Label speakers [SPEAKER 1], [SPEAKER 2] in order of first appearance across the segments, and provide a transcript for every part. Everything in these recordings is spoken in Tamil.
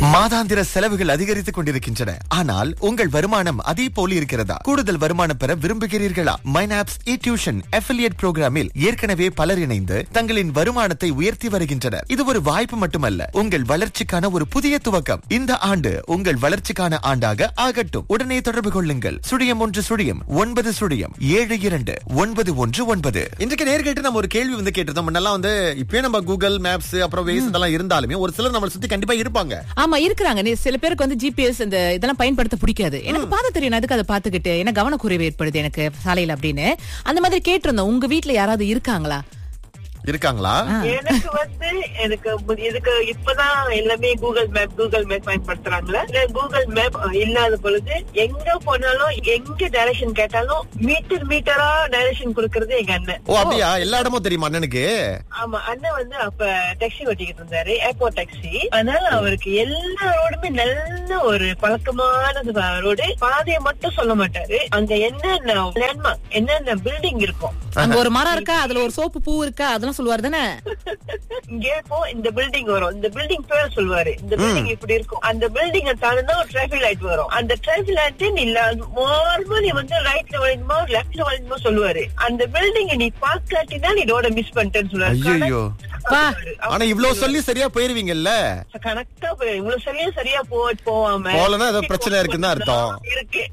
[SPEAKER 1] மாதாந்திர செலவுகள் அதிகரித்துக் கொண்டிருக்கின்றன ஆனால் உங்கள் வருமானம் அதே போல இருக்கிறதா கூடுதல் வருமானம் பெற விரும்புகிறீர்களா மைனாப்ஸ் இ டியூஷன் அஃபிலியேட் புரோகிராமில் ஏற்கனவே பலர் இணைந்து தங்களின் வருமானத்தை உயர்த்தி வருகின்றனர் இது ஒரு வாய்ப்பு மட்டுமல்ல உங்கள் வளர்ச்சிக்கான ஒரு புதிய துவக்கம் இந்த ஆண்டு உங்கள் வளர்ச்சிக்கான ஆண்டாக ஆகட்டும் உடனே தொடர்பு கொள்ளுங்கள் சுழியம் ஒன்று சுழியம் ஒன்பது சுழியம் ஏழு இரண்டு ஒன்பது ஒன்று ஒன்பது
[SPEAKER 2] இன்றைக்கு நேர்கிட்ட நம்ம ஒரு கேள்வி வந்து கேட்டிருந்தோம் முன்னெல்லாம் வந்து இப்பயே நம்ம கூகுள் மேப்ஸ் அப்புறம் வேஸ் இதெல்லாம் இருந்தாலுமே ஒரு சிலர் நம்மளை சுத்தி கண்டிப்பா இருப்பாங்க
[SPEAKER 3] ஆமா இருக்கிறாங்க நீ- சில பேருக்கு வந்து ஜிபிஎஸ் இந்த இதெல்லாம் பயன்படுத்த பிடிக்காது எனக்கு பார்த்து தெரியும் நான் அதுக்கு அதை பாத்துக்கிட்டு என்ன கவனக்குறைவு ஏற்படுது எனக்கு சாலையில அப்படின்னு அந்த மாதிரி கேட்டிருந்தோம் உங்க வீட்ல யாராவது இருக்காங்களா
[SPEAKER 2] இருக்காங்களா
[SPEAKER 4] எனக்கு வந்து எனக்கு மு- இதுக்கு இப்பதான் எல்லாமே கூகுள் மேப் கூகுள் மேப் பயன்படுத்துறாங்களா கூகுள் மேப் இல்லாத பொழுது எங்க போனாலும் எங்க டைரக்ஷன் கேட்டாலும் மீட்டர் மீட்டரா டைரக்ஷன் கொடுக்கறது எங்க அண்ணன்
[SPEAKER 2] ஓ அப்படியா எல்லா இடமும் தெரியுமா அண்ணனுக்கு
[SPEAKER 4] ஆமா அண்ணன் வந்து அப்ப டாக்ஸி ஓட்டிக்கிட்டு இருந்தாரு ஏர்போர்ட் டாக்ஸி அதனால அவருக்கு எல்லா ரோடுமே நல்ல ஒரு பழக்கமான ரோடு பாதையை மட்டும் சொல்ல மாட்டாரு அங்க என்னென்ன லேண்ட்மார்க் என்னென்ன பில்டிங் இருக்கும்
[SPEAKER 3] அங்க ஒரு மரம் இருக்கா அதுல ஒரு சோப்பு பூ இருக்கா அதெல்லாம் சொல்லுவாரு தானே
[SPEAKER 4] இங்க இப்போ இந்த பில்டிங் வரும் இந்த பில்டிங் பேர் சொல்லுவாரு இந்த பில்டிங் இப்படி இருக்கும் அந்த பில்டிங் தாண்டினா ஒரு டிராபிக் லைட் வரும் அந்த டிராபிக் லைட் நீ நார்மலா நீ வந்து ரைட்ல வளையுமா லெப்ட்ல வளையுமா சொல்லுவாரு அந்த பில்டிங் நீ பார்க்காட்டினா நீ ரோட மிஸ் பண்ணிட்டேன்னு சொல்லுவாரு
[SPEAKER 2] ஐயோ
[SPEAKER 3] வா.
[SPEAKER 2] ஆனா இவ்வளவு சொல்லி சரியா போயிருவீங்கல்ல
[SPEAKER 4] கணக்கா போய் இவ்வளவு சரியா சரியா போ போவாம
[SPEAKER 2] போகலன்னா ஏதோ பிரச்சனை இருக்குன்னு தான் அர்த்தம்.
[SPEAKER 4] இருக்கு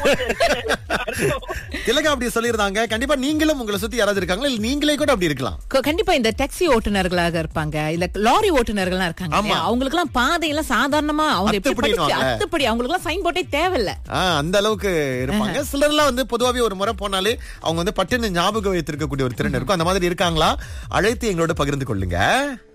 [SPEAKER 2] திலகா அப்படி சொல்லியிருந்தாங்க கண்டிப்பா நீங்களும் உங்களை சுத்தி யாராவது இருக்காங்களா இல்ல நீங்களே கூட அப்படி இருக்கலாம்
[SPEAKER 3] க- கண்டிப்பா இந்த டாக்ஸி ஓட்டுநர்களாக இருப்பாங்க இல்ல லாரி ஓட்டுநர்கள்லாம் இருக்காங்க
[SPEAKER 2] ஆமா.
[SPEAKER 3] இல்லையா? அவங்களுக்கு எல்லாம் பாதையெல்லாம் சாதாரணமா அவங்க எப்படி படிச்சு
[SPEAKER 2] அத்துப்படின்னுவாங்க.
[SPEAKER 3] அத்துப்படி அவங்களுக்கு எல்லாம் சைன் போட்டே தேவையில்ல
[SPEAKER 2] ஆஹ் அந்த அளவுக்கு இருப்பாங்க சிலர்லாம் வந்து பொதுவாவே ஒரு முறை போனாலே அவங்க வந்து பட்டுன்னு ஞாபகம் வைத்திருக்கக்கூடிய ஒரு திறன் இருக்கும் அந்த மாதிரி இருக்காங்களா அழைத்து எங்களோட பகிர்ந்து கொள்ளுங்க